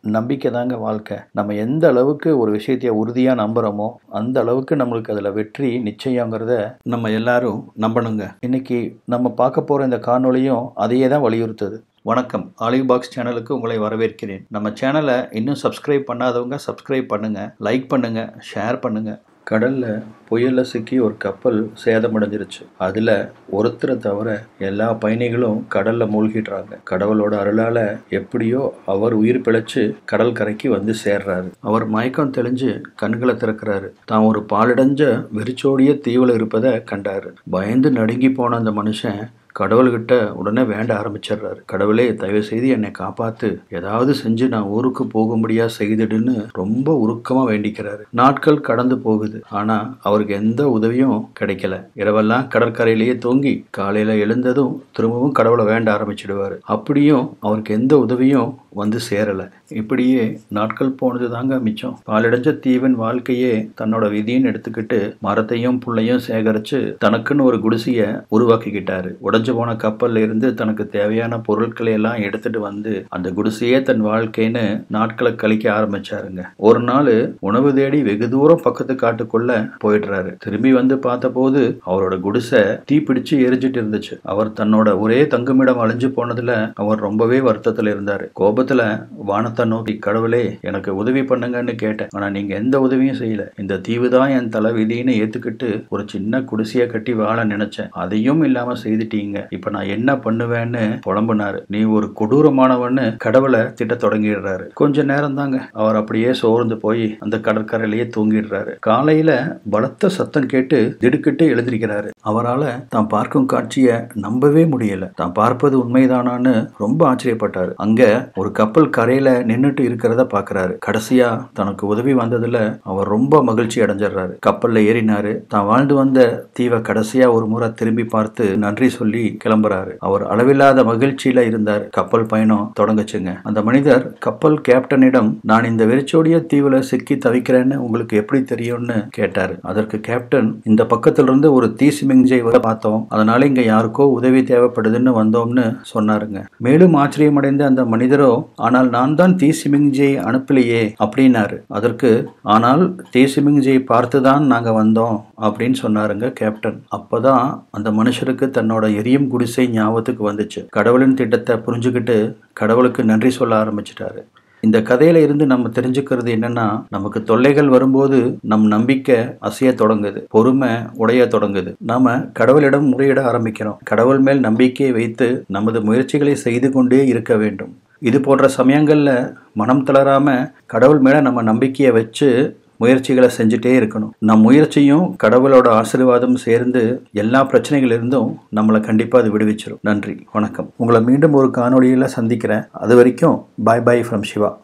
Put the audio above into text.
நம்பிக்கை தாங்க வாழ்க்கை நம்ம எந்த அளவுக்கு ஒரு விஷயத்தைய உறுதியாக நம்புகிறோமோ அந்த அளவுக்கு நம்மளுக்கு அதில் வெற்றி நிச்சயங்கிறத நம்ம எல்லாரும் நம்பணுங்க இன்னைக்கு நம்ம பார்க்க போகிற இந்த காணொளியும் அதையே தான் வலியுறுத்துது வணக்கம் ஆலிவ் பாக்ஸ் சேனலுக்கு உங்களை வரவேற்கிறேன் நம்ம சேனலை இன்னும் சப்ஸ்கிரைப் பண்ணாதவங்க சப்ஸ்கிரைப் பண்ணுங்கள் லைக் பண்ணுங்கள் ஷேர் பண்ணுங்கள் கடலில் புயலில் சிக்கி ஒரு கப்பல் சேதமடைஞ்சிருச்சு அதில் ஒருத்தரை தவிர எல்லா பயணிகளும் கடலில் மூழ்கிடுறாங்க கடவுளோட அருளால் எப்படியோ அவர் உயிர் பிழைச்சு கடல் கரைக்கு வந்து சேர்றாரு அவர் மயக்கம் தெளிஞ்சு கண்களை திறக்கிறாரு தான் ஒரு பாலடைஞ்ச வெறிச்சோடிய தீவில் இருப்பதை கண்டாரு பயந்து நடுங்கி போன அந்த மனுஷன் கடவுள்கிட்ட உடனே வேண்ட ஆரம்பிச்சிடுறாரு கடவுளே தயவு செய்து என்னை காப்பாத்து ஏதாவது செஞ்சு நான் ஊருக்கு போகும்படியா செய்துடுன்னு ரொம்ப உருக்கமா வேண்டிக்கிறாரு நாட்கள் கடந்து போகுது ஆனா அவருக்கு எந்த உதவியும் கிடைக்கல இரவெல்லாம் கடற்கரையிலேயே தூங்கி காலையில எழுந்ததும் திரும்பவும் கடவுளை வேண்ட ஆரம்பிச்சிடுவாரு அப்படியும் அவருக்கு எந்த உதவியும் வந்து சேரல இப்படியே நாட்கள் போனது தாங்க மிச்சம் பாலடைஞ்ச தீவன் வாழ்க்கையே தன்னோட விதின்னு எடுத்துக்கிட்டு மரத்தையும் புள்ளையும் சேகரிச்சு தனக்குன்னு ஒரு குடிசைய உருவாக்கிக்கிட்டாரு உடஞ்சு போன கப்பல்ல இருந்து தனக்கு தேவையான பொருட்களை எல்லாம் எடுத்துட்டு வந்து அந்த குடிசையே தன் வாழ்க்கைன்னு நாட்களை கழிக்க ஆரம்பிச்சாருங்க ஒரு நாள் உணவு தேடி வெகு தூரம் பக்கத்து காட்டுக்குள்ள போயிடுறாரு திரும்பி வந்து பார்த்தபோது அவரோட குடிசை தீப்பிடிச்சு எரிஞ்சிட்டு இருந்துச்சு அவர் தன்னோட ஒரே தங்குமிடம் அழிஞ்சு போனதுல அவர் ரொம்பவே வருத்தத்துல இருந்தாரு கோபத்துல வானத்தை நோக்கி கடவுளே எனக்கு உதவி பண்ணுங்கன்னு கேட்டேன் ஆனா நீங்க எந்த உதவியும் செய்யல இந்த தீவு தான் என் தலை விதின்னு ஏத்துக்கிட்டு ஒரு சின்ன குடிசைய கட்டி வாழ நினைச்சேன் அதையும் இல்லாம செய்துட்டீங்க இப்ப நான் என்ன பண்ணுவேன்னு புலம்புனாரு நீ ஒரு கொடூரமானவன்னு கடவுளை திட்ட தொடங்கிடுறாரு கொஞ்ச நேரம் தாங்க அவர் அப்படியே சோர்ந்து போய் அந்த கடற்கரையிலேயே தூங்கிடுறாரு காலையில பலத்த சத்தம் கேட்டு திடுக்கிட்டு எழுந்திருக்கிறாரு அவரால் தான் பார்க்கும் காட்சியை நம்பவே முடியல தான் பார்ப்பது உண்மைதானான்னு ரொம்ப ஆச்சரியப்பட்டாரு அங்க ஒரு கப்பல் கரையில நின்னுட்டு இருக்கிறத பாக்குறாரு கடைசியா தனக்கு உதவி வந்ததுல அவர் ரொம்ப மகிழ்ச்சி அடைஞ்சிடுறாரு கப்பல்ல ஏறினாரு தான் வாழ்ந்து வந்த தீவை கடைசியா ஒரு முறை திரும்பி பார்த்து நன்றி சொல்லி கிளம்புறாரு அவர் அளவில்லாத மகிழ்ச்சியில இருந்தார் கப்பல் பயணம் தொடங்குச்சுங்க அந்த மனிதர் கப்பல் கேப்டனிடம் நான் இந்த வெறிச்சோடிய தீவுல சிக்கி தவிக்கிறேன்னு உங்களுக்கு எப்படி தெரியும்னு கேட்டாரு அதற்கு கேப்டன் இந்த பக்கத்துல இருந்து ஒரு தீ சிமிஞ்சை வர பார்த்தோம் அதனால இங்க யாருக்கோ உதவி தேவைப்படுதுன்னு வந்தோம்னு சொன்னாருங்க மேலும் ஆச்சரியமடைந்த அந்த மனிதரோ ஆனால் நான் தான் தீ சிமிஞ்சை அனுப்பலையே அப்படின்னாரு அதற்கு ஆனால் தீ சிமிஞ்சை பார்த்துதான் நாங்க வந்தோம் அப்படின்னு சொன்னாருங்க கேப்டன் அப்பதான் அந்த மனுஷருக்கு தன்னோட எரியும் குடிசை ஞாபகத்துக்கு வந்துச்சு கடவுளின் திட்டத்தை புரிஞ்சுக்கிட்டு கடவுளுக்கு நன்றி சொல்ல ஆரம்பிச்சிட்டாரு இந்த கதையில இருந்து நம்ம தெரிஞ்சுக்கிறது என்னன்னா நமக்கு தொல்லைகள் வரும்போது நம் நம்பிக்கை அசைய தொடங்குது பொறுமை உடைய தொடங்குது நாம கடவுளிடம் முறையிட ஆரம்பிக்கிறோம் கடவுள் மேல் நம்பிக்கையை வைத்து நமது முயற்சிகளை செய்து கொண்டே இருக்க வேண்டும் இது போன்ற சமயங்கள்ல மனம் தளராம கடவுள் மேல நம்ம நம்பிக்கையை வச்சு முயற்சிகளை செஞ்சுட்டே இருக்கணும் நம் முயற்சியும் கடவுளோட ஆசீர்வாதம் சேர்ந்து எல்லா பிரச்சனைகளிலிருந்தும் நம்மளை கண்டிப்பாக அது விடுவிச்சிடும் நன்றி வணக்கம் உங்களை மீண்டும் ஒரு காணொளியில் சந்திக்கிறேன் அது வரைக்கும் பாய் பாய் ஃப்ரம் சிவா